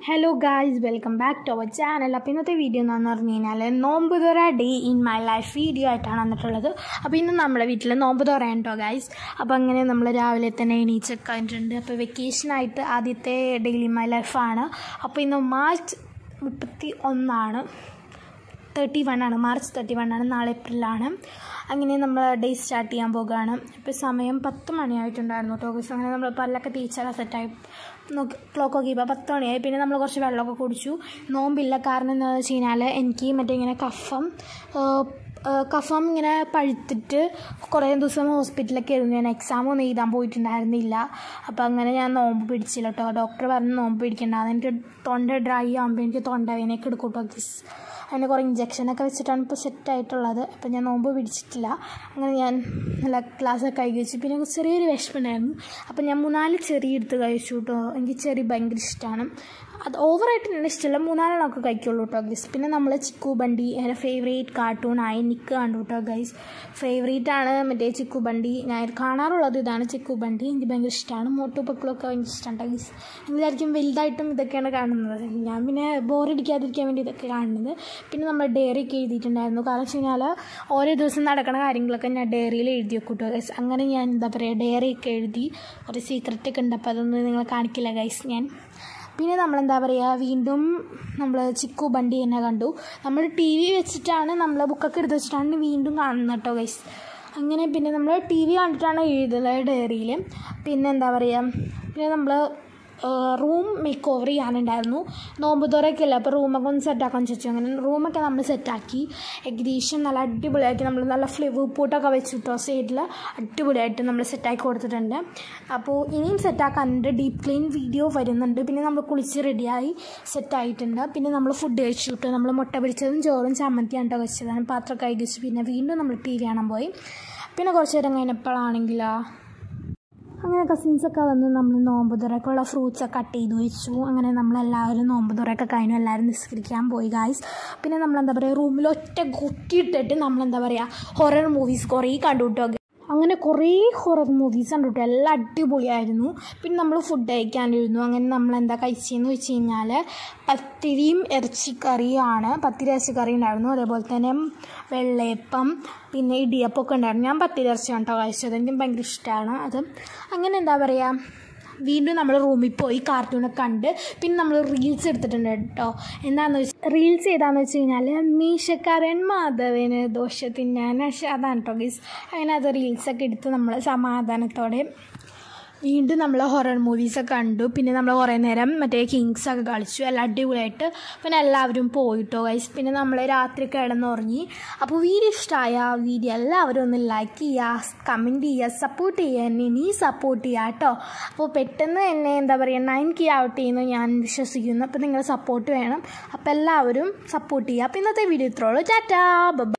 hello guys welcome back to our channel അപ്പോൾ ഇന്നത്തെ video എന്താണെന്ന് പറഞ്ഞു കഴിഞ്ഞാൽ നോമ്പ് തുറ day in my life video ആയിട്ടാണ് വന്നിട്ടുള്ളത് അപ്പോൾ ഇന്ന് നമ്മുടെ വീട്ടിൽ നോമ്പ് തുറയാണ് കേട്ടോ ഗായ്സ് അപ്പോൾ അങ്ങനെ നമ്മൾ രാവിലെ തന്നെ എണീച്ചൊക്കെ കഴിഞ്ഞിട്ടുണ്ട് അപ്പോൾ വെക്കേഷനായിട്ട് ആദ്യത്തെ ഡെയിലി മൈ ലൈഫാണ് അപ്പോൾ ഇന്ന് മാർച്ച് മുപ്പത്തി ഒന്നാണ് തേർട്ടി വൺ ആണ് മാർച്ച് തേർട്ടി വൺ ആണ് നാളെ ഏപ്രിലാണ് അങ്ങനെ നമ്മൾ ഡേ സ്റ്റാർട്ട് ചെയ്യാൻ പോകുകയാണ് ഇപ്പോൾ സമയം പത്ത് മണിയായിട്ടുണ്ടായിരുന്നു കേട്ടോ ഗൈസ് അങ്ങനെ നമ്മൾ പല്ലൊക്കെ തേച്ചാൽ സെറ്റായി നോക്കി ക്ലോക്ക് നോക്കിയപ്പോൾ പത്ത് മണിയായി പിന്നെ നമ്മൾ കുറച്ച് വെള്ളമൊക്കെ കുടിച്ചു നോമ്പില്ല കാരണം എന്താണെന്ന് വെച്ച് കഴിഞ്ഞാൽ എനിക്ക് മറ്റേ ഇങ്ങനെ കഫം കഫം ഇങ്ങനെ പഴുത്തിട്ട് കുറേ ദിവസം ഹോസ്പിറ്റലൊക്കെ ആയിരുന്നു ഞാൻ എക്സാം ഒന്നും എഴുതാൻ പോയിട്ടുണ്ടായിരുന്നില്ല അപ്പോൾ അങ്ങനെ ഞാൻ നോമ്പ് പിടിച്ചില്ല കേട്ടോ ഡോക്ടർ പറഞ്ഞ് നോമ്പ് പിടിക്കണ്ട എനിക്ക് തൊണ്ട ഡ്രൈ ആകുമ്പോൾ എനിക്ക് തൊണ്ടവേനയൊക്കെ എടുക്കും കേട്ടോ ഗിസ് അതിന് കുറേ ഇഞ്ചക്ഷനൊക്കെ വെച്ചിട്ടാണ് ഇപ്പോൾ സെറ്റായിട്ടുള്ളത് അപ്പോൾ ഞാൻ നോമ്പ് പിടിച്ചിട്ടില്ല അങ്ങനെ ഞാൻ നല്ല ക്ലാസ്സൊക്കെ കഴിച്ച് വെച്ചു പിന്നെ ചെറിയൊരു വിഷമമുണ്ടായിരുന്നു അപ്പോൾ ഞാൻ മൂന്നാല് ചെറി എടുത്ത് കഴിച്ചു കേട്ടോ എനിക്ക് ചെറി ഭയങ്കര ഇഷ്ടമാണ് അത് ഓവറായിട്ട് തന്നെ ഇഷ്ടമല്ല മൂന്നാലെണ്ണമൊക്കെ കഴിക്കുള്ളൂ കേട്ടോ ഗൈസ് പിന്നെ നമ്മൾ ചിക്കു ബണ്ടി എൻ്റെ ഫേവറേറ്റ് കാർട്ടൂണായി നിക്ക് കണ്ടു കേട്ടോ ഗൈസ് ഫേവറേറ്റ് ആണ് മറ്റേ ചിക്കു ബണ്ടി ഞാൻ കാണാറുള്ളത് ഇതാണ് ചിക്കു ബണ്ടി എനിക്ക് ഭയങ്കര ഇഷ്ടമാണ് മോട്ടു പക്കളൊക്കെ ഭയങ്കര ഇഷ്ടമാണ് കേട്ടോ ഗൈസ് വിചാരിക്കും വലുതായിട്ടും ഇതൊക്കെയാണ് കാണുന്നത് ഞാൻ പിന്നെ ബോറടിക്കാതിരിക്കാൻ വേണ്ടി ഇതൊക്കെ കാണുന്നത് പിന്നെ നമ്മൾ ഡയറി ഒക്കെ എഴുതിയിട്ടുണ്ടായിരുന്നു കാരണം വെച്ച് കഴിഞ്ഞാൽ ഓരോ ദിവസം നടക്കുന്ന കാര്യങ്ങളൊക്കെ ഞാൻ ഡയറിയിൽ എഴുതി വെക്കും കേട്ടോ ഗൈസ് അങ്ങനെ ഞാൻ എന്താ പറയുക ഡയറി ഒക്കെ എഴുതി ഒരു സീക്രറ്റ് ഒക്കെ ഉണ്ട് അപ്പോൾ അതൊന്നും നിങ്ങൾ കാണിക്കില്ല ഗൈസ് ഞാൻ പിന്നെ നമ്മളെന്താ പറയുക വീണ്ടും നമ്മൾ ചിക്കു ബണ്ടി തന്നെ കണ്ടു നമ്മൾ ടി വി വെച്ചിട്ടാണ് നമ്മൾ ബുക്കൊക്കെ എടുത്ത് വെച്ചിട്ടാണ് വീണ്ടും കാണുന്നത് കേട്ടോ ഗൈസ് അങ്ങനെ പിന്നെ നമ്മൾ ടി വി കണ്ടിട്ടാണ് എഴുതുന്നത് ഡയറിയിൽ പിന്നെ എന്താ പറയുക പിന്നെ നമ്മൾ റൂം മേക്ക് ഓവർ ചെയ്യാനുണ്ടായിരുന്നു നോമ്പ് തുറയൊക്കെ അല്ലേ അപ്പോൾ റൂമൊക്കെ ഒന്ന് സെറ്റാക്കാൻ വെച്ചു അങ്ങനെ റൂമൊക്കെ നമ്മൾ സെറ്റാക്കി ഏകദേശം നല്ല അടിപൊളിയാക്കി നമ്മൾ നല്ല ഫ്ലിവ് പൂട്ടൊക്കെ വെച്ചിട്ടോ സൈഡിൽ അടിപൊളിയായിട്ട് നമ്മൾ സെറ്റാക്കി കൊടുത്തിട്ടുണ്ട് അപ്പോൾ ഇനിയും സെറ്റാക്കാനുണ്ട് ഡീപ്പ് ക്ലീൻ വീഡിയോ വരുന്നുണ്ട് പിന്നെ നമ്മൾ കുളിച്ച് റെഡിയായി സെറ്റായിട്ടുണ്ട് പിന്നെ നമ്മൾ ഫുഡ് കഴിച്ചു കിട്ടും നമ്മൾ മുട്ട പിടിച്ചതും ചോറും ചമ്മന്തിയാണ് കേട്ടോ വെച്ചതാണ് പാത്രം കഴിച്ചു പിന്നെ വീണ്ടും നമ്മൾ ടി വി കാണാൻ പോയി പിന്നെ കുറച്ച് നേരം കഴിഞ്ഞപ്പോഴാണെങ്കിലോ അങ്ങനെ കസിൻസൊക്കെ വന്ന് നമ്മൾ നോമ്പ് തുറക്കുള്ള ഫ്രൂട്ട്സൊക്കെ കട്ട് ചെയ്ത് വെച്ചു അങ്ങനെ നമ്മളെല്ലാവരും നോമ്പ് തുറയൊക്കെ കഴിഞ്ഞു എല്ലാവരും നിസ്കരിക്കാൻ പോയി ഗായ്സ് പിന്നെ നമ്മളെന്താ പറയുക റൂമിൽ ഒറ്റ കുത്തിയിട്ടിട്ട് നമ്മളെന്താ പറയുക ഹൊറർ മൂവീസ് കുറേ കണ്ടു കേട്ടോ അങ്ങനെ കുറേ ഹൊറർ മൂവീസ് കണ്ടു കേട്ടോ എല്ലാം അടിപൊളിയായിരുന്നു പിന്നെ നമ്മൾ ഫുഡ് കഴിക്കാനിരുന്നു അങ്ങനെ നമ്മൾ എന്താ കഴിച്ചതെന്ന് വെച്ച് കഴിഞ്ഞാൽ പത്തിരിയും ഇറച്ചിക്കറിയാണ് പത്തിരി ഇറച്ചിക്കറി ഉണ്ടായിരുന്നു അതേപോലെ തന്നെ വെള്ളയപ്പം പിന്നെ ഇടിയപ്പമൊക്കെ ഉണ്ടായിരുന്നു ഞാൻ പത്തിരി ഇറച്ചിയാണ് കേട്ടോ കഴിച്ചത് എനിക്ക് ഭയങ്കര ഇഷ്ടമാണ് അത് അങ്ങനെ എന്താ പറയുക വീണ്ടും നമ്മൾ റൂമിൽ പോയി കാർട്ടൂണൊക്കെ കണ്ട് പിന്നെ നമ്മൾ റീൽസ് എടുത്തിട്ടുണ്ട് കേട്ടോ എന്താണെന്ന് വെച്ചാൽ റീൽസ് ഏതാണെന്ന് വെച്ച് കഴിഞ്ഞാൽ മീശക്കാരൻ മാധവന് ദോഷത്തിന്നാൻ അതാണ് കേട്ടോ ഗീസ് അങ്ങനെ അത് റീൽസൊക്കെ എടുത്ത് നമ്മൾ സമാധാനത്തോടെ വീണ്ടും നമ്മൾ ഹൊറർ മൂവീസൊക്കെ കണ്ടു പിന്നെ നമ്മൾ കുറേ നേരം മറ്റേ കിങ്സൊക്കെ കളിച്ചു എല്ലാം അടിപൊളിയായിട്ട് പിന്നെ എല്ലാവരും പോയിട്ടോ ഗൈസ് പിന്നെ നമ്മൾ രാത്രി കിടന്നുറങ്ങി അപ്പോൾ വീഡിയോ ഇഷ്ടമായ വീഡിയോ എല്ലാവരും ഒന്ന് ലൈക്ക് ചെയ്യുക കമൻറ്റ് ചെയ്യുക സപ്പോർട്ട് ചെയ്യുക എന്നെ നീ സപ്പോർട്ട് ചെയ്യുക കേട്ടോ അപ്പോൾ പെട്ടെന്ന് എന്നെ എന്താ പറയുക നയൻ കെ ആവട്ടെ എന്ന് ഞാൻ വിശ്വസിക്കുന്നു അപ്പോൾ നിങ്ങളുടെ സപ്പോർട്ട് വേണം അപ്പോൾ എല്ലാവരും സപ്പോർട്ട് ചെയ്യുക അപ്പോൾ ഇന്നത്തെ വീഡിയോ ഇത്രയുള്ളൂ ടാറ്റാ ബൈ